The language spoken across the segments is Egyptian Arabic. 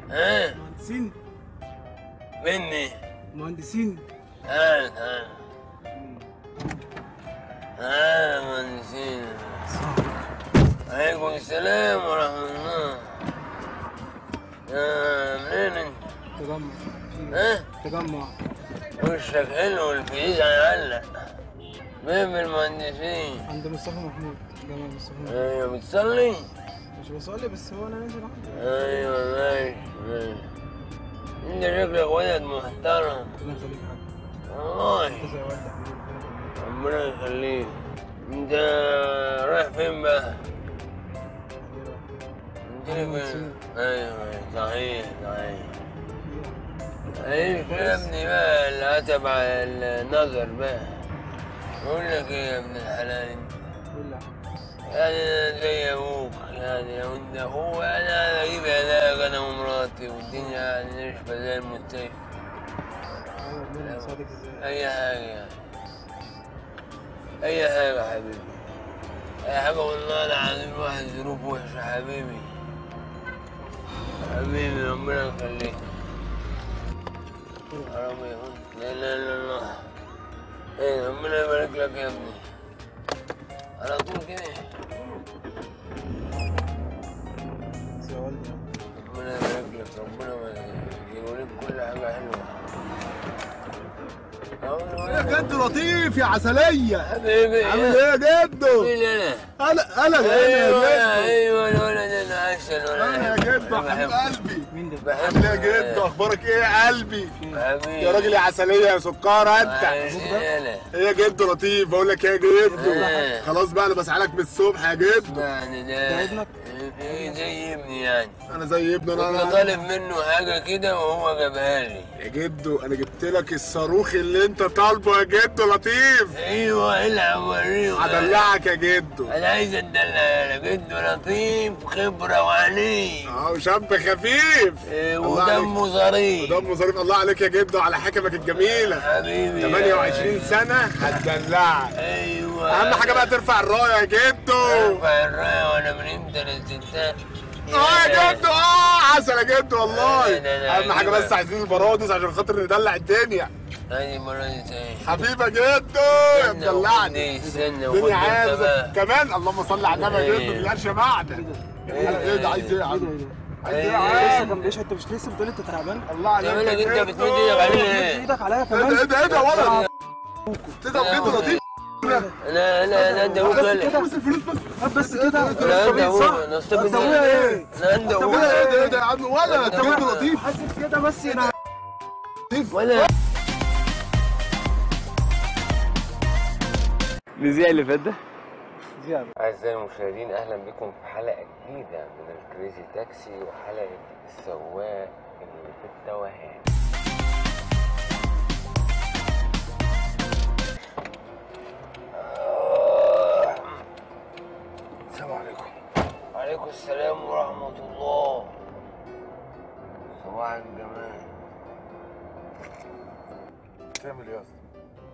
ها مهندسين مني مهندسين تعال تعال تعال مهندسين عليكم السلام ورحمة الله يا منين انت؟ تجمع ها؟ تجمع وشك حلو والفيز هيعلق مين بالمهندسين؟ عند مصطفى محمود جمال مصطفى محمود ايوه بتصلي؟ مش بصلي بس هو انا نازل عنده ايوه ماشي ماشي انت شكلك ولد محترم ربنا يخليك يا حاج والله انت زي والدك حبيبي ربنا يخليك انت رايح فين بقى؟ انت فين؟ ايوه صحيح صحيح ايش يا ابني بقى اللي تبع النظر بقى بقول لك ايه يا ابن الحلال انت قول لي يعني انا زي ابوك يعني لو انت هو انا اجيب علاج انا ومراتي والدنيا يعني نشفى زي المستشفى ايوه ربنا يساعدك ازاي اي حاجه يعني اي حاجه حبيبي اي حاجه والله العظيم الواحد ظروف وحشه حبيبي حبيبي ربنا يخليك حرام يا ولد. لا لا لا لا ايه ربنا يبارك لك يا ابني على طول كده زي والدي ربنا يبارك لك ربنا يوريك كل حاجه حلوه أقول يا له جد لطيف يا عسلية حبيبي عامل ايه يا جدو؟ مين انا؟ انا انا ايوه يا ايوه الولد انا عسل جدو الولد انا يا جدو أنا حبيب بحبه. قلبي مين ده؟ بحبه عامل ايه يا جدو اخبارك ايه يا قلبي حبيبي يا راجل يا عسلية يا سكارة انت عايش انا ايه يا جدو لطيف بقول لك ايه يا جدو إيه. خلاص بقى انا بسألك من الصبح يا جدو يعني ده ده ابنك؟ ايه زي ابني يعني انا زي ابني كنت انا طالب منه حاجه كده وهو جابها لي يا جدو انا جبت لك الصاروخ اللي انت طالبه يا جدو لطيف ايوه العب وريهم هدلعك يا جدو انا عايز اتدلع على جد لطيف خبره وعنيف اه شاب خفيف إيه، الله عليك. ودمه ظريف ودمه ظريف الله عليك يا جدو على حكمك الجميلة حبيبي 28 سنة هتدلعك ايوه اهم حاجه بقى ترفع الرايه يا جدو ارفع الرايه وانا من امتى للستات اه يا جدو اه عسل يا جدو والله لا، لا، لا، اهم حاجه عجيبة. بس عايزين البرادس عشان خاطر ندلع الدنيا هذه مرة ثانية حبيبي يا جدو يا مدلعني استنى وخد الدنيا انت عايزه بقى كمان اللهم صل على النبي يا جدو إيه. مليانش معدن ايه ده عايز ايه يا ايه ده عم ايه ده؟ عايز ايه يا لسه عم كان بيشهد انت مش لسه بتقول انت تعبان؟ الله عليك تعمل لك يا انت جدو. بتمد ايدك عليه مد ليه؟ ايدك عليا ايه كمان ده ايه ده ايه ده يا ولد تضرب جدو لطيف انا انا انا انت ابوك بس ولا كده بس الفلوس بس هات بس كده انا انت ابوك صح؟ انا استبد انت ابويا ايه؟ انا انت طب ابوك ايه ده ايه ده يا عم ولا انت جدو لطيف حاسس كده بس انا ولا الزيع اللي فات ده زيادة أعزائي المشاهدين أهلا بكم في حلقة جديدة من الكريزي تاكسي وحلقة السواق اللي في التوهان السلام عليكم وعليكم السلام ورحمة الله صباح الجمال تعمل ايه يا اسطى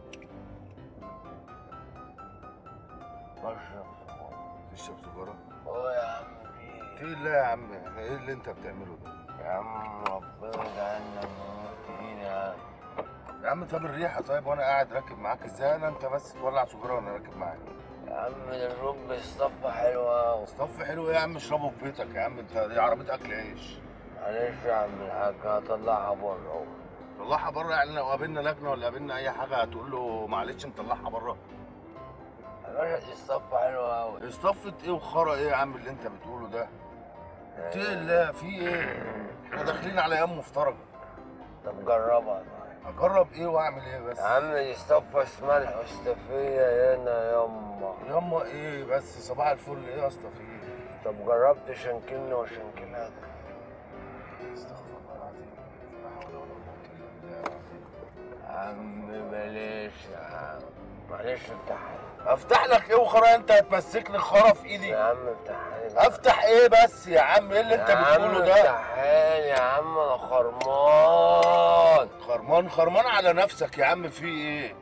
بشرب تشرب سيجاره هو يا عم في ايه لا يا عم احنا ايه اللي انت بتعمله ده يا عم ربنا يجعلنا موتين يا عم يا عم طب الريحه طيب وانا قاعد راكب معاك ازاي انا انت بس تولع سجاره وانا راكب معاك يا عم ده الرب الصفة حلوة أوي صف حلو ايه يا عم اشربه في بيتك يا عم انت دي عربيه اكل عيش معلش يا عم الحاج هطلعها بره اهو طلعها بره يعني لو قابلنا لجنه ولا قابلنا اي حاجه هتقول له معلش نطلعها بره يا باشا دي الصفة حلوة أوي اصطفت ايه وخرا ايه يا عم اللي انت بتقوله ده اتقي الله في ايه احنا داخلين على ايام مفترجه طب جربها طيب اجرب ايه واعمل ايه بس يا عم دي صفة اسمها الحستفية هنا ياما ياما ايه بس صباح الفل ايه يا اسطى في ايه طب جربت شنكلني وشنكلك استغفر الله العظيم لا حول ولا قوه الا بالله يا عم بلاش يا عم معلش افتحها افتح لك ايه وخرا انت هتمسكني خرا في ايدي يا عم افتحها لي افتح ايه بس يا عم ايه اللي انت يا عم بتقوله ده افتحها لي يا عم انا خرمان خرمان خرمان على نفسك يا عم في ايه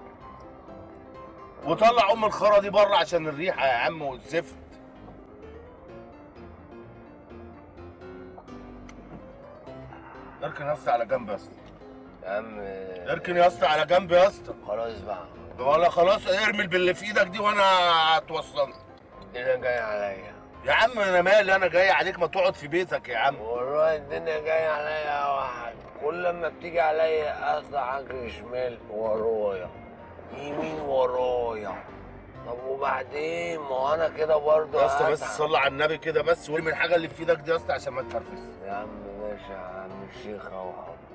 وطلع ام الخرا دي بره عشان الريحه يا عم والزفت اركن يا اسطى على جنب يا اسطى يا عم اركن يا اسطى على جنب يا اسطى خلاص بقى ولا خلاص ارمي باللي في ايدك دي وانا هتوصلني الدنيا جاية عليا يا عم انا مالي انا جاي عليك ما تقعد في بيتك يا عم والله الدنيا جاية عليا يا واحد كل ما بتيجي عليا اطلع اجري شمال ورايا يمين ورايا طب وبعدين ما هو انا كده برضه يا اسطى بس هتعب. صلي على النبي كده بس وارمي الحاجه اللي في ايدك دي يا اسطى عشان ما تتنرفزش يا عم ماشي يا عم الشيخ اهو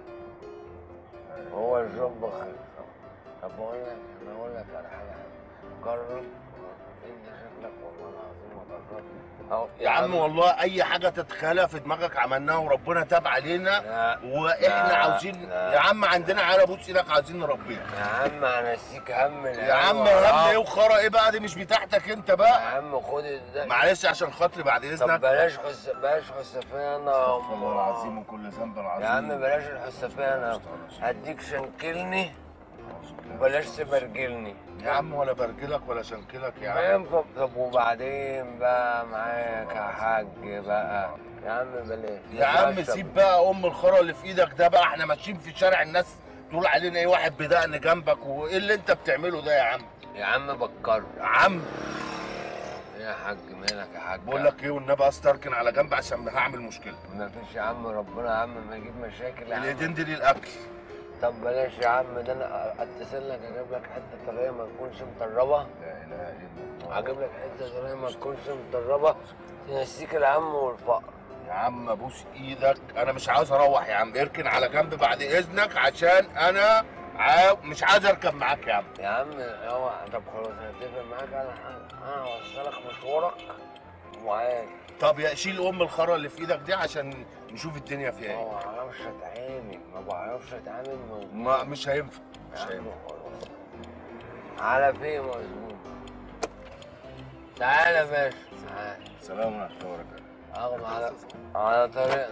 هو الجنب خير طب بقول لك انا اقول لك على حاجه جرب انت شكلك والله العظيم ما جربت اهو يا عم والله اي حاجه تتخيلها في دماغك عملناها وربنا تاب علينا لا واحنا لا، عاوزين لا. يا عم عندنا عيال ابوس ايدك عاوزين نربيها يا عم هنسيك هم يا عم هم ايه وخرا ايه بقى دي مش بتاعتك انت يا بقى عم خد ده معلش عشان خاطري بعد طب اذنك بلاش خس بلاش خسفانة استغفر الله العظيم وكل ذنب العظيم يا عم بلاش الحسفانة هديك شنكلني بلاش تبرجلني يا عم ولا برجلك ولا شنكلك يا ما عم ينفع طب وبعدين بقى معاك يا حاج بقى يا عم بلاش يا عم سيب بقى ام الخرا اللي في ايدك ده بقى احنا ماشيين في شارع الناس تقول علينا ايه واحد بدقن جنبك وايه اللي انت بتعمله ده يا عم يا عم بكر يا عم يا حاج مالك يا حاج بقول لك ايه والنبي استركن على جنب عشان هعمل مشكله ما فيش يا عم ربنا يا عم ما يجيب مشاكل يا عم الايدين دي للاكل طب بلاش يا عم ده انا اتصل لك اجيب لك حته طريه ما تكونش مطربه لا اله الا الله هجيب لك حته طريه ما تكونش مطربه تنسيك الهم والفقر يا عم ابوس ايدك انا مش عاوز اروح يا عم اركن على جنب بعد اذنك عشان انا عاو... مش عايز اركب معاك يا عم يا عم هو طب خلاص هتفق معاك على حاجه انا هوصلك مشوارك وعادي طب يا شيل ام الخرا اللي في ايدك دي عشان نشوف الدنيا فيها ما ايه بعرفش اتعامل ما بعرفش اتعامل مظبوط ما مش هينفع مش يا عم هينفع خلاص على فين مظبوط تعالى يا باشا تعالى سلام ورحمه الله وبركاته اغمى على على طريقنا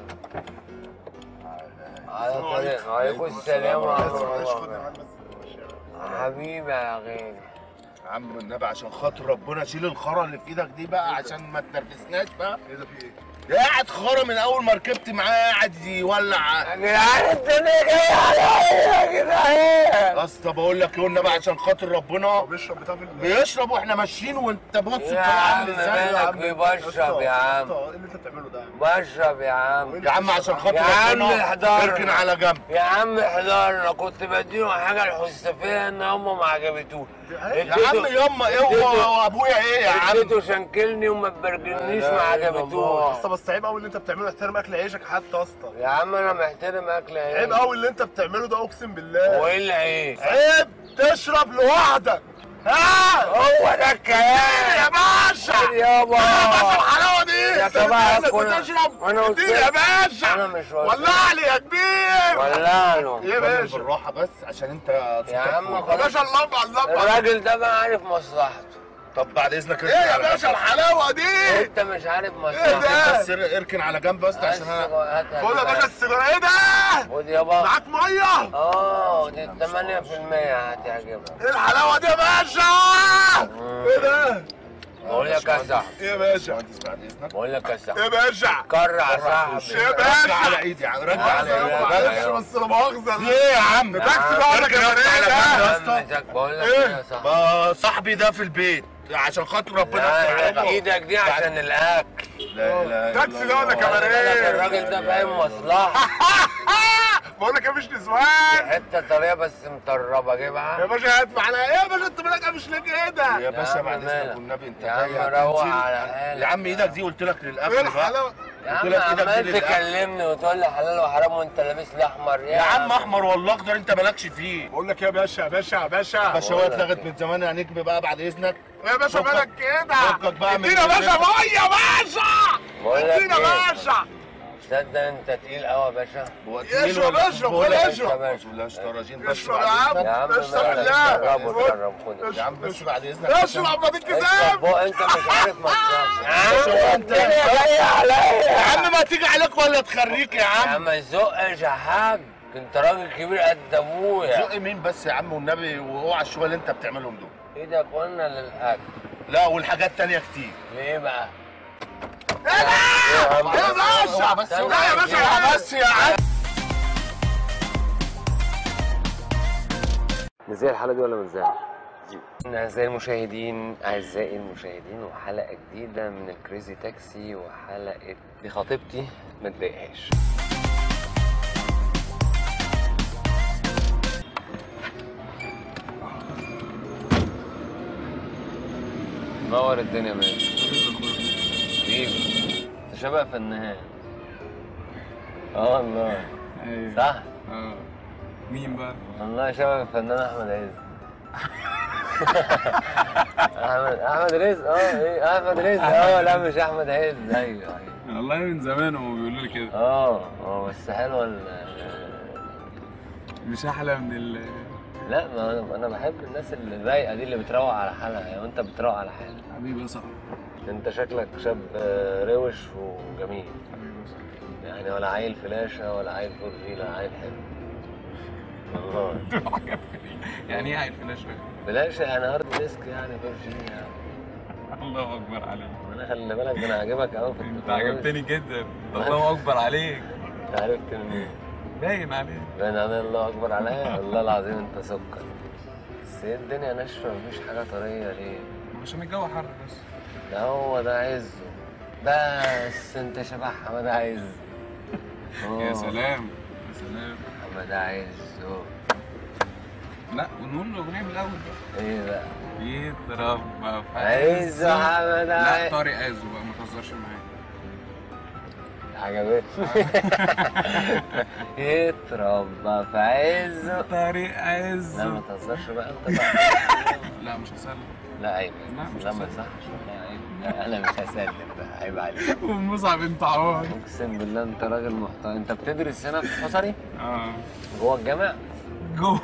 على طريقنا وعليكم السلام ورحمه الله وبركاته حبيبي يا غالي يا عم النبي عشان خاطر ربنا شيل الخرا اللي في ايدك دي بقى عشان ما تنرفزناش بقى ايه ده في ايه؟ ده قاعد خرا من اول ما ركبت معاه قاعد يولع يا جدعان الدنيا جايه عليا يا جدعان اصل بقول لك ايه والنبي عشان خاطر ربنا هو بيشرب بتاع في ال- بيشرب واحنا ماشيين وانت بص يا الطريق عم عامل ازاي مالك عم. بيبشرب يا عم اسطى، ايه اللي انت بتعمله ده؟ بشرب يا عم يا عم عشان خاطر يا عم ربنا احضرنا. اركن على جنب يا عم حضرنا كنت بديله حاجه الحسافيه ان هم ما عجبتوش يا عم ياما ايه هو وابويا ايه يا عم اديته شنكلني وما تبرجلنيش ما عجبتوش اسطى بس عيب قوي اللي انت بتعمله احترم اكل عيشك حتى يا اسطى يا عم انا محترم اكل عيب عيش قوي اللي انت بتعمله ده اقسم بالله وايه العيش عيب تشرب لوحدك ها هو ده الكلام يا باشا يابا بس الحلاوه دي يا انت طبعا بتقول لك كنا- بتشرب أنا قلت اديني يا لك. باشا انا مش قلت ولع لي يا كبير ولا له يا اتكلم باشا بالراحه بس عشان انت يا عم يا خلاص باشا اللمبه اللمبه الراجل ده بقى عارف مصلحته طب بعد اذنك ايه يا باشا الحلاوه دي انت مش عارف ده؟ مصلحته بس اركن على جنب بس عشان انا خد يا باشا السيجاره ايه ده خد يابا معاك ميه اه دي 8% هتعجبك ايه الحلاوه دي يا باشا ايه ده بقول لك يا صاحبي ايه يا باشا باشمهندس بعد اذنك بقول لك يا صاحبي ايه يا باشا كرع يا صاحبي يا رجع باشا على ايدي يا عم رجع يا على عم، ايدي يا معلش أيوه. بس لا مؤاخذه في ايه يا عم ده تاكسي بقى ولا اركن يا كمان اسطى ايه على ده؟ جنب يا اسطى بقول لك إيه؟ يا صاحبي بقى صاحبي ده في البيت عشان خاطر ربنا لا يستر لا عليك. ايدك دي عشان الاكل لا لا تاكسي ده ولا خلي كباريه؟ بالك الراجل ده فاهم مصلحه بقول لك ايه مش نسوان حته طريه بس مطربه يا جيبها باشا هات معانا ايه يا باشا انت مالك مش ليه كده يا باشا عم بعد مالك. اذنك والنبي انت يا عم جاي روق هتنزل. على حالك. يا عم ايدك دي قلت لك ايه للاكل بقى الحلاوه يا قلت عم لك إيدك دي عمال للأكل. تكلمني وتقول لي حلال وحرام وانت لابس لي احمر يا عم احمر والله اخضر انت مالكش فيه بقول لك ايه يا باشا يا باشا يا باشا باشا هو اتلغت من زمان يا نجم بقى بعد اذنك ايه يا باشا فكك- مالك كده فكك بقى من ادينا يا باشا الرزق. ميه يا باشا بقول لك ادينا يا ايه باشا تصدق انت تقيل قوي يا باشا هو اشرب، تقيل ولا- اشرب، بقول خد لك اشرب. أعوذ بالله من الشيطان الرجيم بس اشرب بعد يا عم إذنك. يا عم اشرب مالك بالله جرب خد. جرب خد يا عم بس بعد اذنك اشرب ما اشرب تتكسب بقى انت مش عارف مصلحتك يا شوف عم انت. الدنيا جايه عليا يا عم ما تيجي عليك ولا تخريك يا يا عم عم ما تزقش يا حاج انت راجل كبير قد ابويا زق مين بس يا عم والنبي واوعى الشغل اللي انت بتعملهم دول ايدك قلنا للاكل لا والحاجات تانية كتير ليه بقى؟ ايه ده يا عم يا باشا بس استنى لا يا باشا يا بس يا عم نزل الحلقه دي ولا ما نزلش؟ أعزائي المشاهدين أعزائي المشاهدين وحلقة جديدة من الكريزي تاكسي وحلقة دي خطيبتي ما تضايقهاش نور الدنيا مان حبيبي انت شبه فنان اه والله ايوه صح اه مين بقى؟ والله شبه الفنان احمد عز احمد احمد رزق اه ايه احمد رزق اه لا مش احمد عز ايوه ايوه والله من زمان هم بيقولوا لي كده اه اه بس حلوه ال مش احلى من ال لا ما انا انا بحب الناس اللي الرايقه دي اللي بتروق على حالها يعني وانت بتروق على حالك حبيبي يا صاحبي انت شكلك شاب آه، روش وجميل حبيبي يا صاحبي يعني ولا عيل فلاشه ولا عيل فرجي لا عيل حلو والله يعني ايه عيل فلاش فلاشه يعني هارد ديسك يعني فرجي يعني الله اكبر عليك انا خلي بالك ده انا عاجبك قوي في انت التكنولوجيا. عجبتني جدا الله اكبر عليك انت عرفت منين؟ باين عليك باين عليا الله اكبر عليا والله العظيم انت سكر بس هي الدنيا ناشفه مفيش حاجه طريه ليه؟ عشان الجو حر بس ده هو ده عزه بس انت شبه حماده عز يا أوه، سلام يا سلام حماده عزه لا ونقول الاغنيه من الاول بقى ايه بقى؟ يتربى في عزه حماده لا عز طارق عزه بقى ما تهزرش معايا عجبتني يتربى في عزه طارق لا عزه ما تهزرش بقى انت بقى لا مش هسلم لا عيب لا، مش لا ما هسلم. يصحش والله عيب لا انا مش هسلم بقى عيب عليك ومصعب انت عوار اقسم بالله انت راجل محترم انت بتدرس هنا في حصري اه جوه الجامع جوه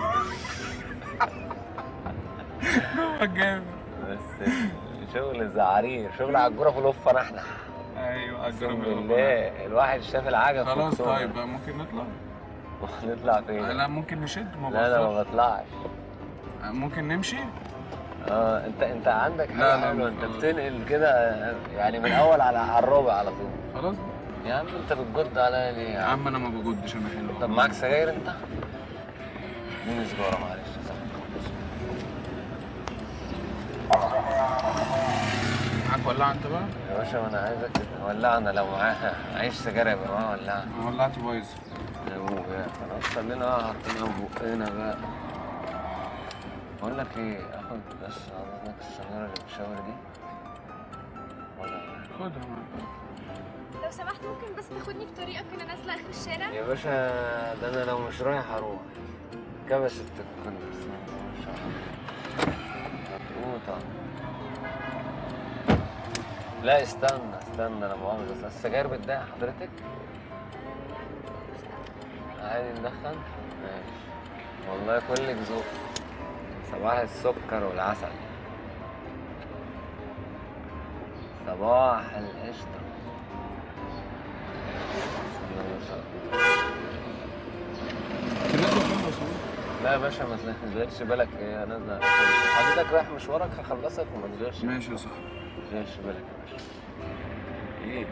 جوه جامد بس شغل زعارير شغل على الجوره في الوفه نحنح ايوه اقسم اجرب بالله الواحد شاف العجب في خلاص الصورة. طيب بقى ممكن نطلع نطلع فين؟ لا ممكن نشد ما لا لا ما بهزرش. بطلعش ممكن نمشي اه انت انت عندك لا، حاجه لا، حلوه مش انت خلاص. بتنقل كده يعني من اول على على الرابع على طول خلاص يا عم انت بتجد عليا ليه يا يا عم عم انا ما بجدش انا حلو طب معاك سجاير انت؟ اديني سجاره معلش معاك ولاعه انت بقى؟ يا باشا ما انا عايزك ولعنا لو معاها عايش سجاير يبقى معاها ولعنا انا ولعتي بايظ يا ابوه بقى خلاص خلينا بقى حاطينها في بقنا بقى بقول لك ايه اخد بس عرضك السجاره اللي بتشاور دي ولا خدها معاك لو سمحت ممكن بس تاخدني في طريقك انا نازله اخر الشارع يا باشا ده انا لو مش رايح هروح كبست الكل بس ما شاء الله مضغوطة لا استنى استنى انا مؤاخذة السجاير بتضايق حضرتك؟ عادي ندخن؟ ماشي والله كلك ذوق صباح السكر والعسل صباح القشطة بسم الله ما شاء الله لا يا باشا ما تشغلش بالك ايه انا نازل حضرتك رايح مشوارك هخلصك وما تشغلش ماشي يا صاحبي ما تشغلش بالك يا باشا ايه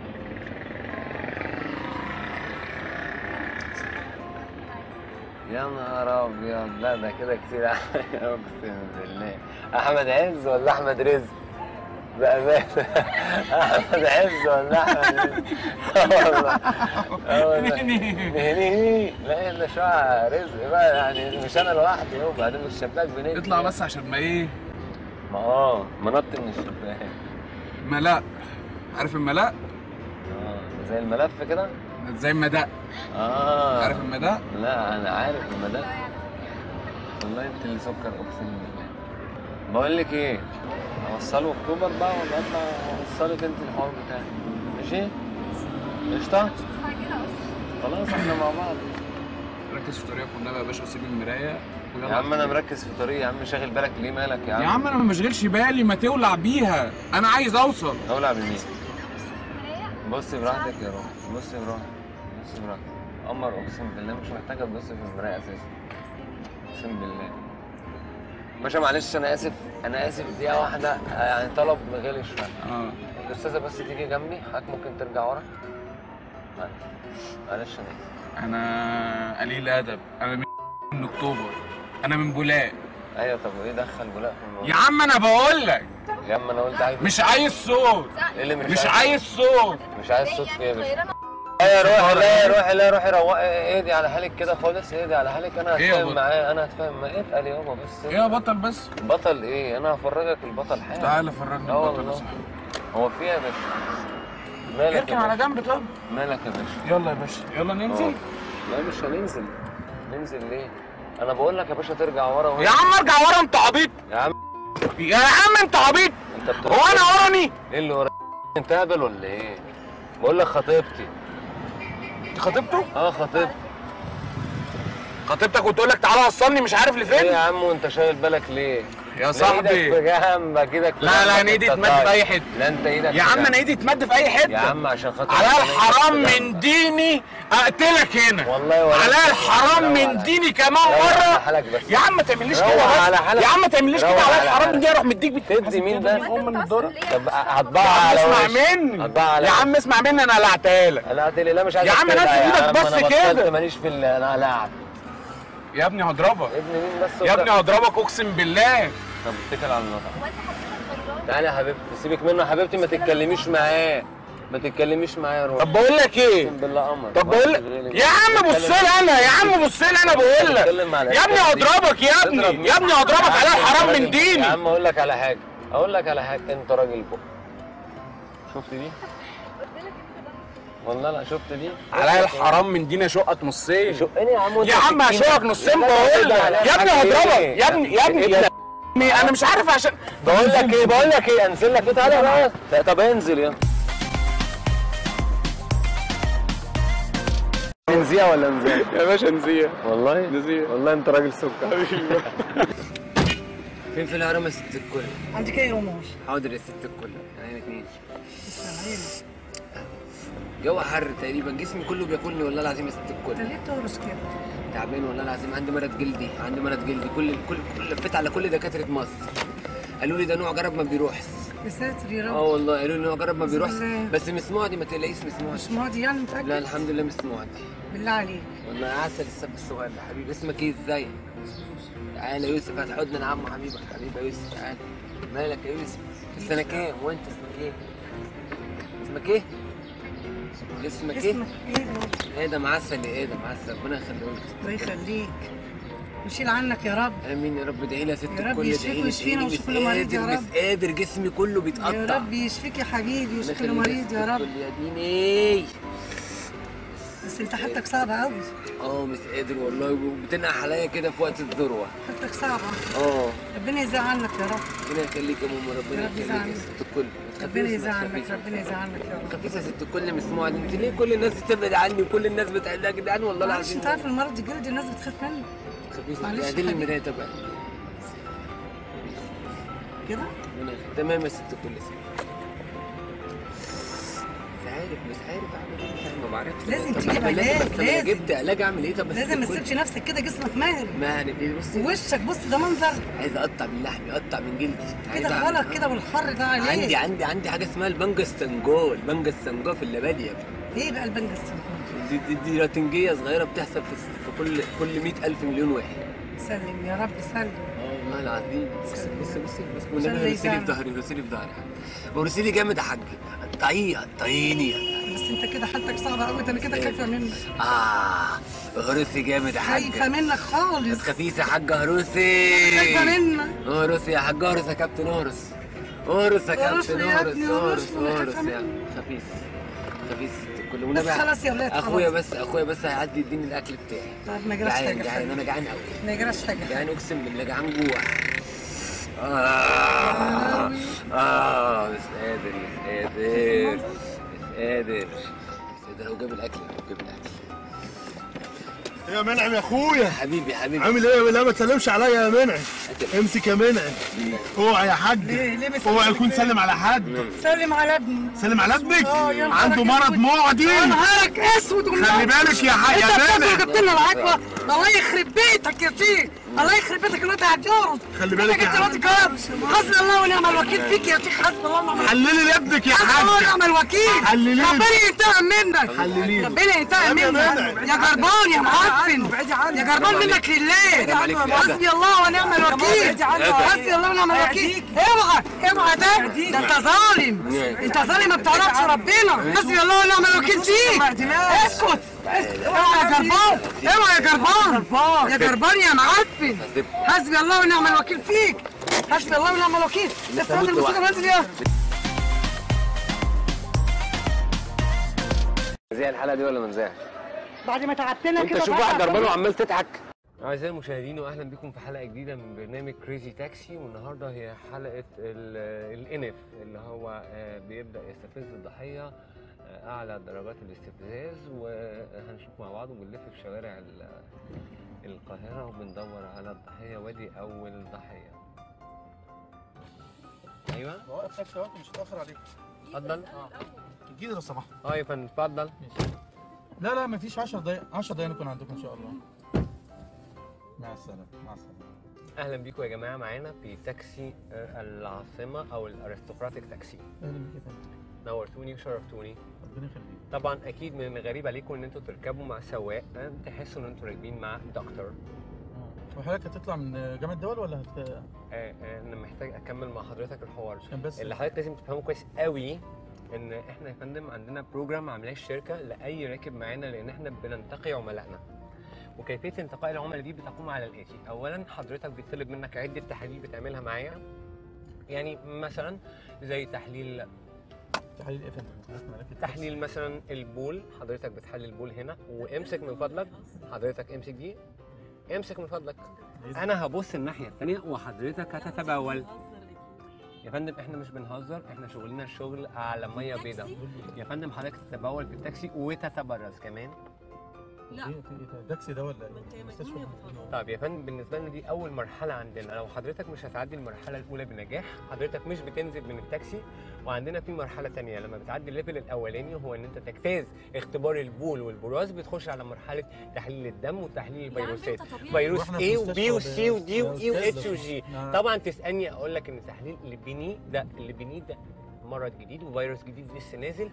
يا نهار ابيض لا ده كده كتير اقسم بالله احمد عز ولا احمد رزق بأمانة أحمد عز ولا أحمد رزق آه والله آه والله نهني لا إلا شوية رزق بقى يعني مش أنا لوحدي هو بعدين الشباك بنجي اطلع بس عشان ما ايه ما اه ما نط من الشباك ملاء عارف الملاء؟ اه زي الملف كده زي المداء اه عارف المداء؟ لا انا عارف المدى والله انت اللي سكر اقسم بالله بقول لك ايه اوصله اكتوبر بقى ولا اطلع اوصلك انت الحوار بتاعي ماشي قشطه مستعجله اصلا خلاص احنا مع بعض ركز في طريقك والنبي يا باشا وسيب المرايه ويلا يا عم انا مركز في طريقي يا عم شاغل بالك ليه مالك يا عم يا عم انا ما بشغلش بالي ما تولع بيها انا عايز اوصل اولع بمين ممكن ابص في المرايه بصي براحتك يا روح بصي براحتك بصي براحتك قمر اقسم بالله مش محتاجه تبصي في المرايه اساسا اقسم بالله باشا معلش انا اسف انا اسف دقيقه واحده يعني طلب غالي شويه اه الاستاذه بس تيجي جنبي حضرتك ممكن ترجع ورا معلش معلش انا اسف انا قليل ادب انا من من اكتوبر انا من بولاق ايوه طب وايه دخل بولاق في الموضوع يا عم انا بقول لك يا عم انا قلت عايز مش عايز صوت ايه اللي مش, مش عايز صوت مش عايز صوت فيه يا باشا غير انا لا روحي لا روحي لا روحي روقي اهدي على حالك كده خالص اهدي على حالك انا إيه يا هتفاهم بطل؟ معاه انا هتفاهم معاه اتقل يابا بس ايه يا بطل بس بطل ايه انا هفرجك البطل حاجه تعالى فرجني اه البطل يا والله صاحبي هو في إيه يا باشا مالك يا اركن على باشا جنب طب مالك يا باشا يلا يا باشا يلا ننزل لا مش هننزل ننزل ليه انا بقول لك يا باشا ترجع ورا وهي- يا عم ارجع ورا انت عبيط يا عم يا عم انت عبيط انت بتروح هو انا وراني ايه اللي ورا انت هبل ولا ايه بقول لك خطيبتي انت خطيبته اه خطيبتي خطيبتك وتقول لك تعالى وصلني مش عارف ايه لفين يا عم وانت شايل بالك ليه يا لا صاحبي ايدك في جنبك ايدك في لا لا جنبك، انا ايدي انت تمد في طيب. اي حته لا انت ايدك يا في عم جنبك. انا ايدي تمد في اي حته يا عم عشان خاطر على ربنا الحرام يكتب من ديني اقتلك هنا والله ولا على انت- الحرام روق من على- ديني كمان روق على مره حالك بس يا عم ما تعمليش روق كده على بس حالك. يا عم ما تعمليش روق كده على على الحرام حالك. دي اروح مديك بت- تدي مين بس هو من الدور طب هطبعها على اسمع وشك. مني هطبعها على يا وشك. عم اسمع مني انا قلعتها لك قلعت لي لا مش عايز يا عم أتقلع نزل يا ايدك عم، بس أنا كده. بطلت ماليش في ال- انا قلعت يا ابني هضربك ابن مين بس يا ابني هضربك اقسم بالله طب اتكل على الله هو انت حضرتك غيران تعالى يا حبيبتي سيبك منه يا حبيبتي ما تتكلميش معاه ما تتكلميش معاه يا روح طب بقول لك ايه اقسم بالله قمر طب بقول لك يا عم بص لي انا يا عم بص لي انا بقول لك بتكلم على يا ابني الأساس دي. هضربك يا تضرب ابني مين؟ يا ابني هضربك على الحرام من يا ديني عم اقول لك على حاجه اقول لك على حاجه انت راجل بق شفت دي قلت لك انت بقى والله لا شفت دي على الحرام من ديني شقك نصين شقني يا عم وانت يا عم بتكتيني. هشوفك نصين لا، بقول لا، لك لا، يا ابني لا، هضربك إيه؟ يا ابني يا ابني ابنك. يا ابني انا مش عارف عشان بقول لك ايه بقول لك ايه انزل لك ايه تعالى بقى لا، طب انزل يلا نزيع ولا نزيع يا باشا نزيه والله نزيه. والله انت راجل سكر فين في الهرم يا ست الكل عندك ايه يا رموش؟ حاضر يا ست الكل عينك اتنين جو حر تقريبا جسمي كله بياكلني والله العظيم يا ست انت الكل ليه بتهرش كده؟ تعبان والله العظيم عندي مرض جلدي عندي مرض جلدي كل كل كل لفيت على كل دكاتره مصر قالوا لي ده نوع جرب ما بيروحش يا ساتر يا اه رب والله قالوا لي نوع جرب ما بيروحش بالله. بس مسموع دي ما تقلقيش مسموع مش ماضي يعني متأكد؟ لا الحمد لله مسموع دي بالله عليك والله عسل السب الصغير ده حبيبي اسمك ايه ازاي تعالى يا يوسف هات حضن العم حبيبك حبيبي يا يوسف تعالى مالك يا يوسف في سنة كام وانت اسمك ايه اسمك ايه اسمك ايه اسمك ايه يا ايه ده معسل يا ايه ده معسل ربنا يخليه لك الله يخليك ويشيل عنك يا رب امين يا رب ادعي لي يا ست يا رب الكل يشفيك ادعي لي ويشفينا ادعي لي ويشفي كل مريض يا قادر رب. مش قادر جسمي كله يا بيتقطع رب يشفيك يا حبيبي ربنا ويشفي كل يخليك مريض يا رب الكل يا ديني بس انت حالتك صعبة قوي اه مش قادر والله وبتنقح عليا كده في وقت الذروه حالتك صعبة اه ربنا يزعل عنك يا رب ربنا يخليك يا ماما ربنا يا رب يخليك يزعلك. يا ست الكل ما ربنا تخافيش، ما يزعل عنك تخافيش. ربنا يزعل عنك يا ما رب تخافيش يا ست الكل مسموعة انت ليه كل الناس بتبعد عني وكل الناس بتعد يا جدعان والله معلش العظيم انت عارف المرض الجلدي الناس بتخاف منه ما تخافيش معلش اعدلي حبيبي. المراية طبعا كده ربنا يخليك. تمام يا ست الكل مش عارف مش عارف اعمل ايه مش عارف، ما بعرفش لازم طب تجيب ما أنا علاج، بس أنا لازم. جبت علاج اعمل ايه طب يا ست لازم ما الكل؟ تسيبش نفسك كده جسمك ماهر ما يعني ايه بصي وشك بص ده منظر عايز اقطع من لحمي اقطع من جلدي عايز كده أعمل- غلط كده والحر ده عليك عندي عندي عندي حاجه اسمها البنجا السنجول البنجا السنجول في اللباديه ايه بقى البنجة السمكة دي, دي, دي راتنجيه صغيره بتحصل في, في كل كل 100000 مليون واحد سلم يا رب سلم اه والله العظيم بص بص بص بص عشان والنبي اللي رسيلي في يساعدك. ظهري رسيلي في ظهري ورسيلي جامد يا حاج قطعيه قطعيني بس انت كده حالتك صعبة قوي ده انا كده خايفة منك اه هروسي جامد يا حاج خايفة منك ما خالص تخافيش يا حاج هروسي خايفة منك هروس يا حاج هروس يا كابتن هروس هروس يا هروس كابتن يا هروس ابني، هروس هروس، أنا هروس خايفة يا منك. خفيف خفيف كل بس ونبي خلاص يا ولاد اخويا خلاص. بس اخويا بس هيعدي يديني الاكل بتاعي طب ما يجراش جعان حاجة جعان انا حبيبي. جعان قوي ما يجراش حاجة جعان اقسم بالله جعان جوع آه آه مش قادر مش قادر مش قادر مش قادر هو جاب الاكل هو جاب الاكل يا منعم يا اخويا حبيبي حبيبي عامل ايه لا ما تسلمش عليا يا منعم امسك يا منعم اوعى يا حاج ليه ليه بس اوعى يكون سلم على حد سلم على ابني سلم على ابنك اه، يا نهارك عنده مرض اسود. معدي يا نهارك اسود خلي بالك يا حاج انت يا بتاكل منعم جبت لنا العجوه الله يخرب بيتك يا شيخ الله يخرب بيتك الواد هتجوز خلي بالك يا انت عم. الواد كار حسبي الله ونعم الوكيل فيك يا شيخ حسبي الله ونعم الوكيل حللي لابنك يا حسبي الله حاج ونعم الوكيل حللين. ربنا ينتقم منك حللين. ربنا ينتقم يا منك منى. يا جربان يا معفن يا جربان منك لله حسبي الله ونعم الوكيل حسبي الله ونعم الوكيل اوعى اوعى ده ده انت ظالم انت ظالم ما بتعرفش ربنا حسبي الله ونعم الوكيل فيك اسكت اسكت اوعى يا جربان اوعى يا جربان يا جربان يا معفن حسبي الله ونعم الوكيل فيك حسبي الله ونعم الوكيل استنى الموسيقى نازل يا زي الحلقه دي ولا ما نزهقش بعد ما تعبتنا انت كده شوف بقى واحد هتقول- جربان وعمال تضحك اعزائي المشاهدين واهلا بكم في حلقه جديده من برنامج كريزي تاكسي والنهارده هي حلقه ال- الانف اللي هو آه، بيبدا يستفز الضحيه آه، اعلى درجات الاستفزاز وهنشوف مع بعض وبنلف في شوارع ال- القاهره وبندور على الضحيه وادي اول ضحيه ايوه وقف تاكسي وقت مش هتاخر عليك اتفضل اكيد لو سمحت اه يا فندم اتفضل لا لا مفيش 10 دقايق 10 دقايق نكون عندكم ان شاء الله مع السلامه مع السلامه اهلا بيكم يا جماعه معانا في تاكسي آه، العاصمه او الارستقراطيك تاكسي اهلا بيك يا فندم نورتوني وشرفتوني ربنا يخليك طبعا اكيد من الغريب عليكم ان انتوا تركبوا مع سواق آه، تحسوا ان انتوا راكبين مع دكتور آه. وحضرتك هتطلع من جامعه الدول ولا هت آه، آه، انا محتاج اكمل مع حضرتك الحوار عشان بس اللي حضرتك لازم تفهمه كويس قوي ان احنا يا فندم عندنا بروجرام عاملاه الشركه لاي راكب معانا لان احنا بننتقي عملائنا وكيفيه انتقاء العملاء دي بتقوم على الاتي اولا حضرتك بيطلب منك عده تحاليل بتعملها معايا يعني مثلا زي تحليل تحليل ايه يا فندم؟ حضرتك مالك التاكسي. تحليل مثلا البول حضرتك بتحلل البول هنا وامسك من فضلك حضرتك امسك دي امسك من فضلك انا هبص الناحيه الثانيه وحضرتك هتتبول يا فندم احنا مش بنهزر احنا شغلنا الشغل على ميه بيضاء يا فندم حضرتك تتبول في التاكسي وتتبرز كمان ايه في ايه ده؟ تاكسي ده ولا ايه؟ مستشفى طيب يا فندم بالنسبه لنا دي اول مرحله عندنا لو حضرتك مش هتعدي المرحله الاولى بنجاح حضرتك مش بتنزل من التاكسي وعندنا في مرحله تانية لما بتعدي الليفل الاولاني هو ان انت تجتاز اختبار البول والبراز بتخش على مرحله تحليل الدم وتحليل الفيروسات فيروس واحنا في A وبي مستشفى وسي ودي يا واي واتش أستاذ. وجي نعم. طبعا تسالني اقول لك ان تحليل الليبيني ده الليبيني ده مرض جديد وفيروس جديد لسه نازل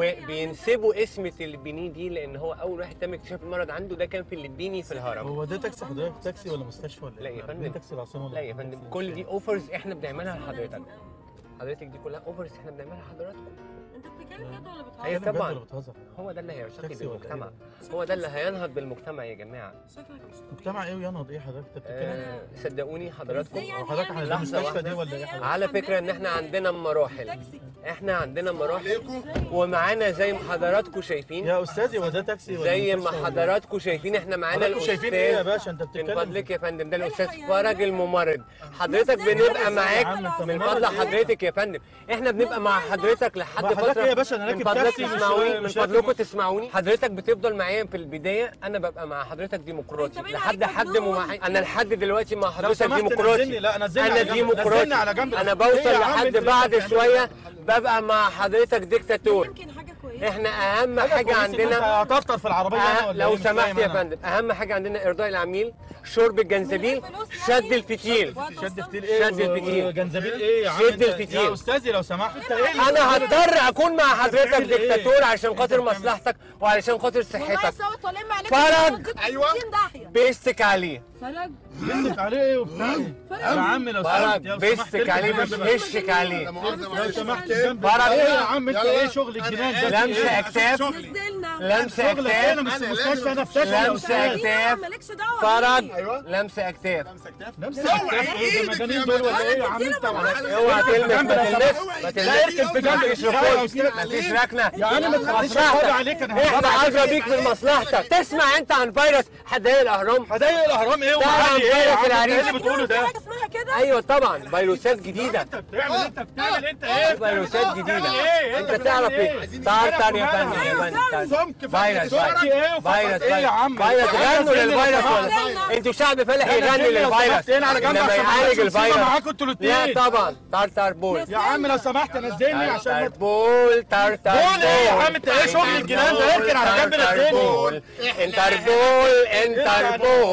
وبينسبوا اسم الليبيني دي لان هو اول واحد تم اكتشاف المرض عنده ده كان في الليبيني في الهرم هو ده تاكسي حضرتك تاكسي ولا مستشفى ولا لا يا إيه؟ فندم. ليه تاكسي العاصمه ولا لا يا إيه؟ فندم تاكسي كل دي الشارع؟ اوفرز احنا بنعملها لحضرتك حضرتك دي كلها اوفرز احنا بنعملها لحضراتكم انت بتتكلم جد ولا بتهزر؟ ايوه بجد طبعا ولا بتهزر؟ هو ده اللي هيرتقي تاكسي ولا بالمجتمع إيه؟ هو ده اللي هينهض بالمجتمع يا جماعه مجتمع ايه وينهض ايه حضرتك انت بتتكلم آه صدقوني حضراتكم هو حضرتك احنا لحظة المستشفى واحدة. دي ولا ايه حضرتك؟ على فكره ان احنا عندنا مراحل احنا عندنا مراحل ومعانا زي ما حضراتكم شايفين يا استاذي هو ده تاكسي ولا زي مستشفى ما ولا إيه؟ حضراتكم شايفين احنا معانا حضراتكم شايفين ايه يا الاستاذ باشا انت من بتتكلم فضلك يا فندم ده الاستاذ فرج الممرض حضرتك بنبقى معاك عم انت من ممرض فضل ايه؟ حضرتك يا فندم احنا بنبقى مع حضرتك لحد ما حضرتك فتره ايه يا باشا؟ أنا من راكب فضلك تاكسي مش- تسمعوني من مش راكب- فضلكم تسمعوني حضرتك بتفضل معايا في البدايه انا ببقى مع حضرتك ديمقراطي باين لحد عليك حد مجنون. ممحي انا لحد دلوقتي مع لو حضرتك سمحت ديمقراطي نزلني لا نزلني انا على جنب ديمقراطي نزلني على جنب انا إيه بوصل يا عم لحد انت اللي بعد بتعمله شويه ده؟ ببقى مع حضرتك ديكتاتور يمكن حاجه كويسه احنا اهم حاجة حاجه كويسة إن عندنا انت هتفطر في العربيه أنا أه ولا لو إيه؟ مش سمحت فاهم يا أنا. فندم اهم حاجه عندنا ارضاء العميل شرب الجنزبيل شد الفتيل شد فتيل ايه شد الفتيل. وجنزبيل ايه يا عم شد انت- الفتيل. يا استاذي لو سمحت انت ايه اللي انا بتعمله؟ هضطر اكون مع حضرتك بتعمل إيه؟ ديكتاتور عشان أنت خاطر بتعمل- مصلحتك وعلشان خاطر والله صحتك صوت ولم عليك فرج. ايوه داهيه بيستك عليه فرج بيستك عليه ايه وبتاع إيه؟ يا عم لو سمحت فرج لو سمحت بيستك اركب عليه جنب مش بقى. هشك عليه لو سمحت جنب فرج. ايه يا عم انت ايه شغل الجنان ده لمس اكتاف نزلنا لمس شغلك ايه انا اكتاف مش في مستشفى انا في تاكسي يا لمس أستاذ. اكتاف مالكش دعوه فرج بيه. لمس اكتاف لمس اكتاف ايه ده مجانين دول ولا ايه يا عم انت اوعى تلمس ما تلمس ما لا اركب في جنب مفيش يا ركود أستاذ. مفيش ركنه يا عم ما تخليش اتفرج عليك انا احنا هتفرج عليك. عايزه بيك من مصلحتك تسمع انت عن فيروس حدائق الاهرام هدايا الاهرام ايه تعرف ومعالي ايه يا فيروس عم انت ايه العريس؟ اللي بتقوله في ده حاجه اسمها كده ايوه طبعا فيروسات جديده انت بتعمل انت بتعمل انت ايه فيروسات جديده بتعمل ايه انت تعرف ايه تعال يا فندم يا فندم سمك فيروس سمك ايه فيروس وفقط ايه يا عم فيروس غنوا نزلني لو للفيروس سمحت. ولا انتوا شعب فلاحي لا، يغني نزلني لو للفيروس سمحت هنا على جنب لما عشان ما يعالج تبقاش مصيبة الفيروس معاكم انتوا لا الاثنين طبعا تارتار بول يا عم لو سمحت نزلني عشان ما تارتار بول تارتار بول ايه يا عم انت ايه شغل الجنان ده اركن على جنب تارتار نزلني بول انتربول انتربول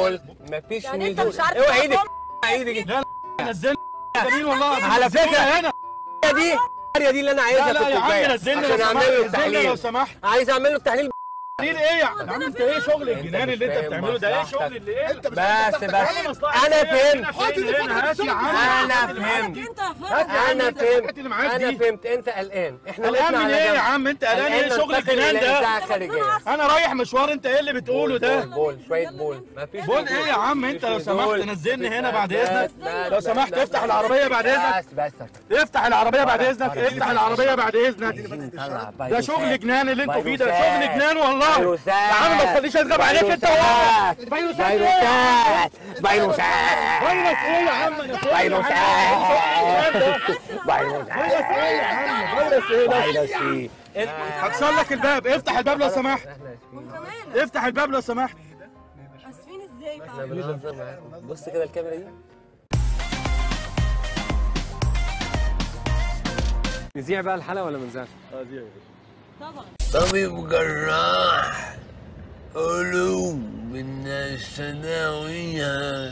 مفيش يعني انت نزول مش عارف اوعى ايدك تقف؟ ايدك لا نزلني جميل والله على فكرة هنا دي القريه دي اللي انا عايزها لا لا في يا عم الكوبايه نزلني لو عشان اعمل سمحت له نزلني لو التحليل سمحت عايز اعمل له تحليل تحليل ايه يا عم انت ايه شغل انت الجنان مش اللي انت فاهم بتعمله ده ايه مصلحتك. شغل اللي ايه انت مش بس بس مصلحة انا إيه؟ فهمت هات اللي هنا، هات يا عم انا هات اللي معاك. فهمت انت فاهم انا انت الحاجات فهمت اللي معاك انا دي. فهمت انت قلقان احنا قلقان وقفنا من على ايه يا جنب. عم انت قلقان ايه قلقان شغل ننتقل الجنان إلى ده إذاعة خارجية انا رايح مشوار انت ايه اللي بتقوله ده بول بول شوية بول مفيش بول نزول. ايه يا عم انت لو مفيش سمحت نزول. نزلني هنا بس- بعد بس- اذنك بس- لو بس- سمحت بس- افتح العربية بعد اذنك بس بس افتح العربية بعد اذنك افتح العربية بعد اذنك نطلع ده شغل جنان اللي انتوا فيه ده فيروسات. شغل جنان والله فيروسات. يا عم ما تخليش اتغاب عليك انت وهو. فيروسات فيروسات ايه؟ فيروسات فيروسات فيروس ايه يا عم انا فين يا عم؟ فيروسات فيروس ايه يا عم فيروس ايه ده فيروسات هكسر لك الباب افتح الباب لو سمحت وكمان افتح الباب لو سمحت اسفين ازاي احنا بنهزر معاكم بص كده الكاميرا دي نذيع بقى الحلقه ولا ما نذيعش؟ طبعا طبيب جراح قلوب الناس ثانوية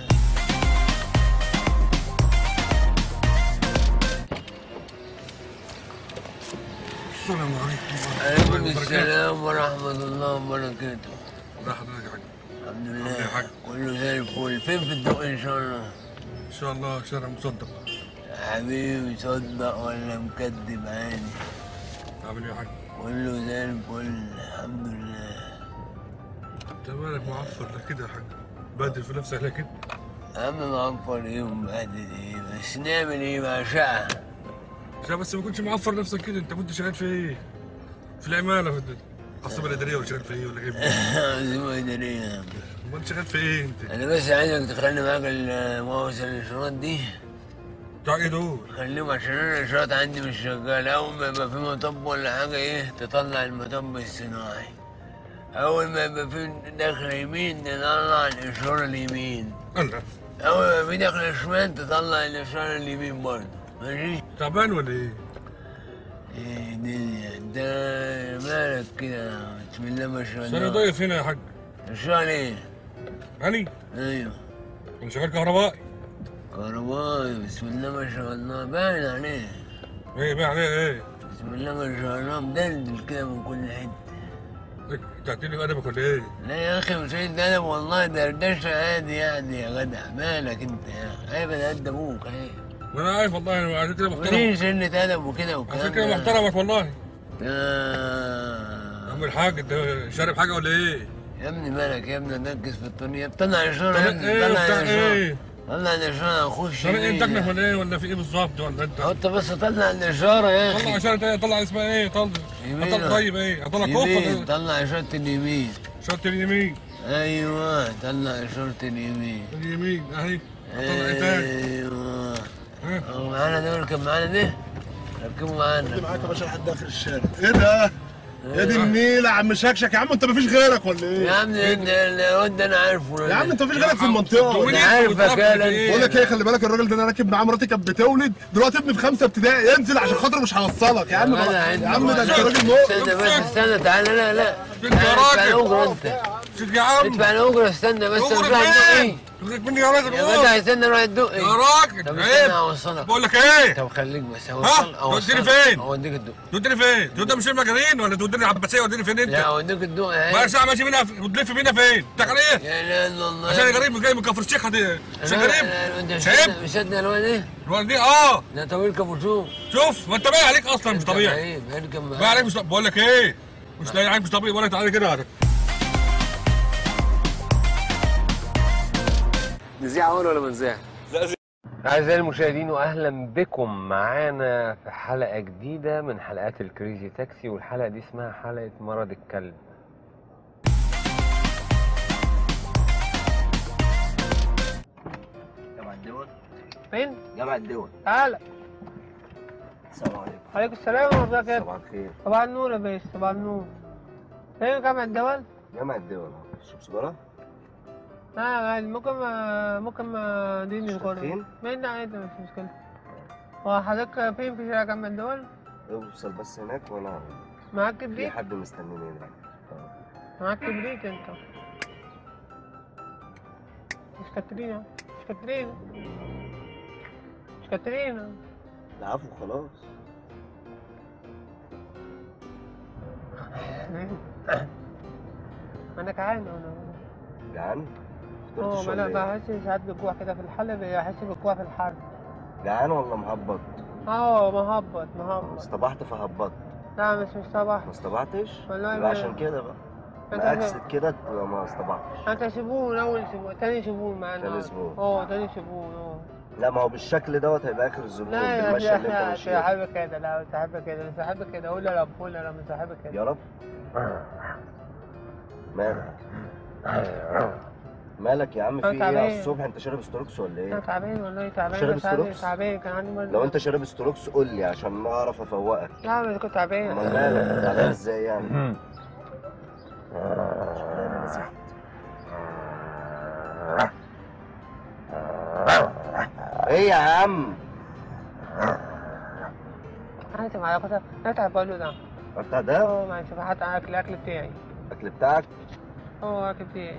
السلام عليكم عليكم السلام ورحمة الله وبركاته ازي حضرتك يا حاج الحمد عامل ايه يا لله حاج؟ كله زي الفل فين في الدق ان شاء الله ان شاء الله شارع مصدق يا حبيبي صدق ولا مكدب عادي عامل ايه يا حاج؟ كله زي الفل الحمد لله انت مالك معفر لا كده يا حاج بادل في نفسك لا كده عم معفر ايه ومبهدل ايه بس نعمل ايه مع شقة عشان بس ما كنتش معفر نفسك كده انت كنت شغال في ايه؟ في العماله في العاصمه الاداريه ولا شغال في ايه ولا جايب ايه؟ عاصمة إدارية يا عم. امال انت شغال في ايه انت؟ أنا بس عايزك تخلي معاك المواصل الإشارات دي بتاع ايه دول؟ خليهم عشان أنا الإشارات عندي مش شغالة أول ما يبقى في مطب ولا حاجة إيه تطلع المطب الصناعي أول ما يبقى في دخل يمين تطلع الإشارة اليمين الله أول ما يبقى في دخل شمال تطلع الإشارة اليمين برضه ماشي؟ تعبان ولا ايه؟ إيه دنيا أنت مالك كده بسم الله ما شاء بس انا الله ضيف هنا يا حاج إشارة إيه؟ هاني أيوه انا شغال كهربائي كهربائي بسم الله ما شاء الله باين عليه ايه بقى عليه ايه؟ بسم الله ما شاء الله مدلدل كده من كل حته إيه، انت هتقولي ادبك ولا ايه؟ لا يا اخي مش عيد ادب والله دردشه عادي يعني يا جدع مالك انت يا عيب انا قد ابوك اهي وانا عارف والله انا عشان كده محترم وليه سنة ادب وكده والكلام عشان كده ده؟ محترمك والله آه. يا عم الحاج انت شارب حاجه ولا ايه؟ يا ابني مالك يا ابني ركز في الدنيا طلع اشاره طب يا ابني ايه طلع بتاع الاشاره ايه؟ طلع الاشاره اخش طب ايه انت بيه. تكنف ولا ايه ولا في ايه بالظبط ولا انت؟ هو انت بس طلع الاشاره يا طلع اخي اشاره ايه طلع اسمها ايه طلع يمين. طلع طيب ايه طلع كوف يمين ولا طلع اشاره اليمين اشاره اليمين ايوه طلع اشاره اليمين اليمين اهي طلع ايه تاني ايوه ها؟ هو معانا دول كان معانا ده ركبوا معانا معاك يا باشا لحد اخر الشارع ايه ده؟ يا دي النيل يا عم شكشك يا عم انت مفيش غيرك ولا يا ايه؟ عم ده- ده الواد ده انا عارفه يا عم انت مفيش غيرك في المنطقه وين أنا انت عارفك بتفكر يا في ايه؟ بقول لك ايه خلي بالك الراجل ده انا راكب معاه مراتي كانت بتولد دلوقتي ابني في خمسه ابتدائي ينزل عشان خاطر مش هوصلك يا عم لا، يا عم ده انت راجل استنى مؤمن بس استنى تعالى لا لا انت يا ادفع راجل. الاجره انت شوف يا عم ادفع الاجره استنى بس اغرب روح الدقي ايه؟ تغرق مني يا راجل يا روح. جدع استنى روح الدقي يا راجل طب استنى عيب اوصلك بقول لك ايه؟ طب خليك بس ها؟ اوصلك توديني اوصلك فين؟ اوديك الدقي توديني فين؟ توديني مش المجانين ولا توديني عباسيه وديني فين لا انت؟ اوديك الدقي بقى اهي ساعه ماشي منها وتلف بينا فين؟ بتاع ايه؟ يا لا الا الله عشان غريب جاي من كفر الشيخ هدي عشان غريب انت مش شايب مش شدنا الواد ايه الولد دي اه ده طويل كابوشو شوف ما انت باين عليك اصلا مش طبيعي اركب باين معايا عليك مش طبيعي بقول لك ايه؟ مش لاقي عليك مش طبيعي ولا تعالى كده نذيع اول ولا ما نذيع؟ أعزائي المشاهدين وأهلا بكم معانا في حلقة جديدة من حلقات الكريزي تاكسي والحلقة دي اسمها حلقة مرض الكلب جامعة الدول فين؟ جامعة الدول تعالى السلام عليكم عليكم السلام ورحمة الله وبركاته صباح الخير صباح النور يا باشا صباح النور فين جامعة الدول؟ جامعة الدول شوف سيجارة اه عادي ممكن ما ممكن ما اديني الكورة شايفين؟ مين عادي مش مشكلة هو حضرتك فين في شارع جامعة الدول؟ اوصل بس هناك وانا معاك في كبريت؟ حد مستنيني هناك معاك كبريت انت مش كاترينا مش كاترينا مش كاترينا العفو خلاص انا جعان انا جعان اه فطرتش ما انا ولا ايه بحس ساعات بالجوع كده في الحلب بحس بالجوع في الحر جعان ولا مهبط اه مهبط مهبط اصطبحت فهبطت لا مش مش صباح ما اصطبحتش والله يبقى ما- عشان كده بقى أنت مقاكسد كده تبقى ما اصطبحتش انت شبون اول شبون تاني شبون معانا تاني زبون. اه تاني شبون اه لا ما هو بالشكل دوت هيبقى اخر الزبون لا يا بالمشي اللي شيخ انت مش ماشيه صاحبك كده لا مش صاحبك كده مش صاحبك كده قول يا رب قول يا رب مش صاحبك كده يا رب مالك مالك يا عم في أنا ايه تعبان. على الصبح انت شارب ستروكس ولا انا ايه تعبان والله تعبان شارب بس عندي ستروكس؟ تعبان كان عندي مرض لو انت شارب ستروكس قول لي عشان ما اعرف افوقك لا مش كنت تعبان امال مالك تعبان ازاي يعني ايه يا عم انا معايا كنت اتعب بقول ده بتاع ده اه ما شوف حتى اكل الاكل بتاعي الاكل بتاعك اه اكل بتاعي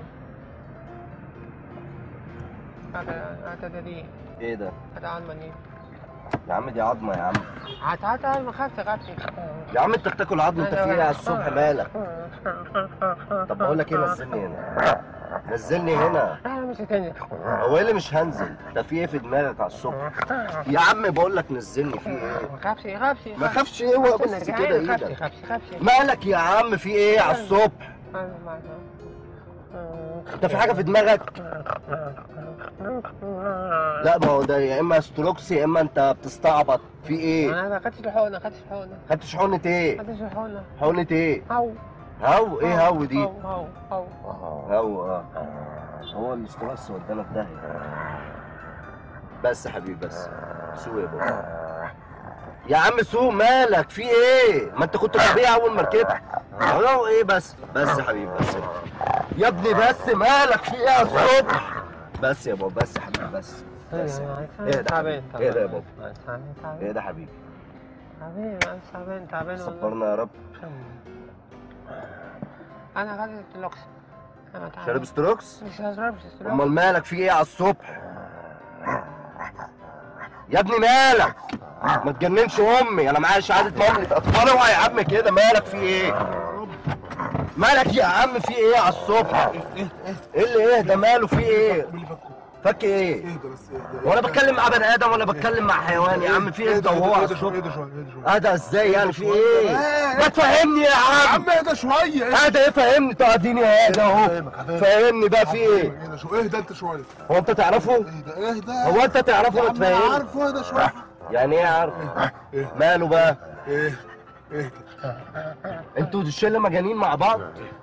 هذا هذا دي ايه ده هذا علمني يا عم دي عظمه يا عم هات هات هات ما خافش خافش يا عم انت بتاكل عظم انت في ايه على الصبح مالك طب بقول لك ايه نزلني هنا نزلني هنا لا مش هتنزل هو ايه اللي مش هنزل انت في ايه في دماغك على الصبح يا عم بقول لك نزلني في ايه ما خافش خافش ما خافش ايه هو بس كده خافش ايدك خافش خافش مالك يا عم في ايه على الصبح انت في حاجه في دماغك لا ما هو ده يا اما ستروكس يا اما انت بتستعبط في ايه انا ما خدتش الحقنه ما خدتش الحقنه خدتش حقنه ايه ما خدتش الحقنه حقنه ايه هو هو ايه هو دي هو هو هو هو اه هو الاستروكس ودانا في داهيه بس يا حبيبي بس سوق يا بابا يا عم سوق مالك في ايه ما انت كنت طبيعي اول ما ركبت هو ايه بس بس يا حبيبي بس يا ابني بس مالك في ايه على الصبح بس يا بابا بس يا حبيبي بس بس ايه ده تعبان ايه ده يا بابا تعبان تعبان ايه ده حبيبي تعبان أنا تعبان تعبان والله صبرنا يا رب انا خدت التلوكس انا تعبان شارب ستروكس مش هشربش ستروكس امال مالك في ايه على الصبح يا ابني مالك ما تجننش امي انا معايا شهاده مامي اطفال اوعى يا عم كده مالك في ايه مالك يا عم في ايه على الصبح ايه اللي ايه ده ماله في ايه فك ايه وانا بتكلم مع بني ادم ولا بتكلم مع حيوان يا عم في ايه ده وهو على الصبح اهدى ازاي يعني في ايه ما تفهمني يا عم عم اهدى شويه اهدى ايه فهمني تقعديني اهدى اهو فهمني بقى في ايه اهدى شويه اهدى انت شويه هو انت تعرفه اهدى اهدى هو انت تعرفه يا ما عم تفهمني عارفه اهدى شويه يعني ايه عارف ماله بقى ايه اهدى انتوا الشله مجانين مع بعض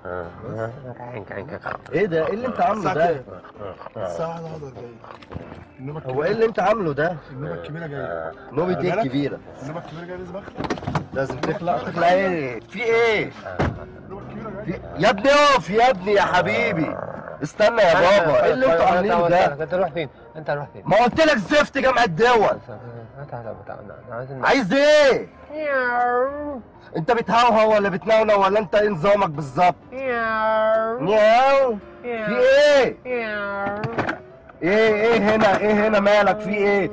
ايه ده ايه اللي انت عامله ده الساعه 11 جايه النوبه هو ايه اللي انت عامله ده النوبه الكبيره جايه نوبة ايه الكبيره النوبه الكبيره جايه لازم اخلع لازم تخلع تخلع ايه في ايه النوبه الكبيره جايه في... يا ابني اقف يا ابني يا حبيبي استنى يا بابا ايه اللي انتوا عاملينه ده انت روح فين انت روح فين ما قلت لك زفت جامعة دول تعالى تعالى عايزين عايز ايه انت بتهوهو ولا بتنونو ولا انت ايه نظامك بالظبط نياو في ايه ايه ايه هنا ايه هنا مالك في ايه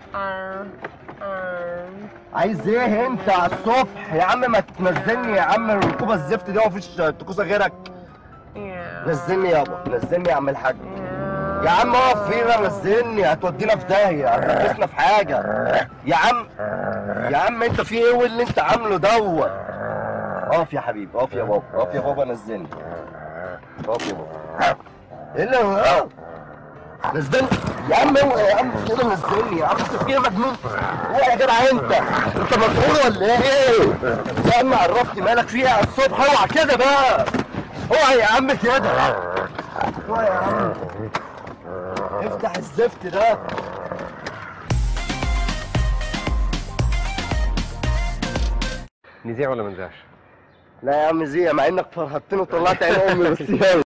عايز ايه انت على الصبح يا عم ما تنزلني يا عم الركوبه الزفت دي مفيش تكوسه غيرك نزلني يابا نزلني يا عم الحاج يا عم اقف فينا نزلني هتودينا في داهيه هتلبسنا في حاجه يا عم يا عم انت في ايه واللي انت عامله دوت اقف يا حبيبي اقف يا بابا اقف يا بابا نزلني اقف يا بابا ايه اللي هو نزلني يا عم اوعى يا عم كده نزلني يا عم انت في ايه مجنون اوعى يا جدع انت انت مسؤول ولا ايه يا عم عرفني مالك فيها على الصبح اوعى كده بقى اوعى يا عم كده اوعى يا عم افتح الزفت ده نذيع ولا ما نذيعش؟ لا يا عم زي مع انك فرهدتني وطلعت عين امي بس يلا